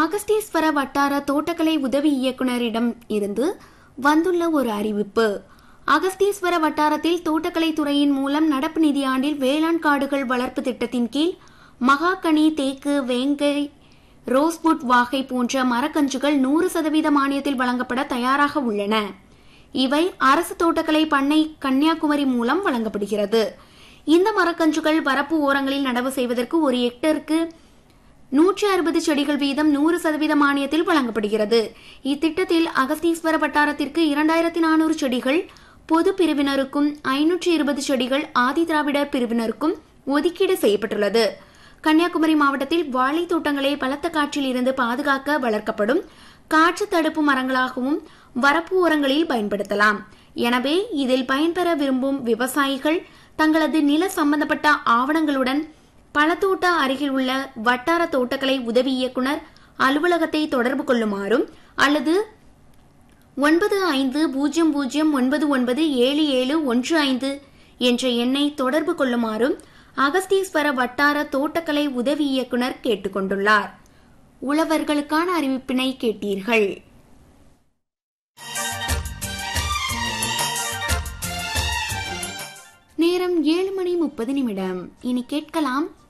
அகஸ்தீஸ்வர வட்டார தோட்டக்கலை உதவி இயக்குனரிடம் இருந்து வந்துள்ள ஒரு அறிவிப்பு அகஸ்தீஸ்வர வட்டாரத்தில் தோட்டக்கலை துறையின் மூலம் நடப்பு நிதியாண்டில் வேளாண் காடுகள் வளர்ப்பு திட்டத்தின் கீழ் மகாகனி தேக்கு வேங்கை ரோஸ்வுட் வாகை போன்ற மரக்கன்றுகள் நூறு சதவீத மானியத்தில் வழங்கப்பட தயாராக உள்ளன இவை அரசு தோட்டக்கலை பண்ணை கன்னியாகுமரி மூலம் வழங்கப்படுகிறது இந்த மரக்கன்றுகள் வரப்பு ஓரங்களில் நடவு செய்வதற்கு ஒரு ஹெக்டருக்கு நூற்றி அறுபது செடிகள் வீதம் நூறு சதவீத மானியத்தில் வழங்கப்படுகிறது இத்திட்டத்தில் அகஸ்தீஸ்வர வட்டாரத்திற்கு இரண்டாயிரத்தி நானூறு செடிகள் பொது பிரிவினருக்கும் ஐநூற்றி இருபது செடிகள் ஆதி திராவிடர் பிரிவினருக்கும் ஒதுக்கீடு செய்யப்பட்டுள்ளது கன்னியாகுமரி மாவட்டத்தில் வாழை தோட்டங்களை பலத்த காற்றில் இருந்து பாதுகாக்க வளர்க்கப்படும் காற்று தடுப்பு மரங்களாகவும் வரப்பு ஓரங்களில் பயன்படுத்தலாம் எனவே இதில் பயன்பெற விரும்பும் விவசாயிகள் தங்களது நில சம்பந்தப்பட்ட ஆவணங்களுடன் பழத்தோட்ட அருகில் உள்ள வட்டார தோட்டக்கலை உதவி இயக்குனர் அலுவலகத்தை தொடர்பு கொள்ளுமாறும் அல்லது ஒன்பது ஐந்து பூஜ்ஜியம் பூஜ்ஜியம் ஒன்பது ஒன்பது ஏழு ஏழு ஒன்று ஐந்து என்ற எண்ணை தொடர்பு கொள்ளுமாறும் அகஸ்தீஸ்வர வட்டார தோட்டக்கலை உதவி இயக்குனர் கேட்டுக்கொண்டுள்ளார் உழவர்களுக்கான அறிவிப்பினை கேட்டீர்கள் நேரம் ஏழு மணி முப்பது நிமிடம் இனி கேட்கலாம்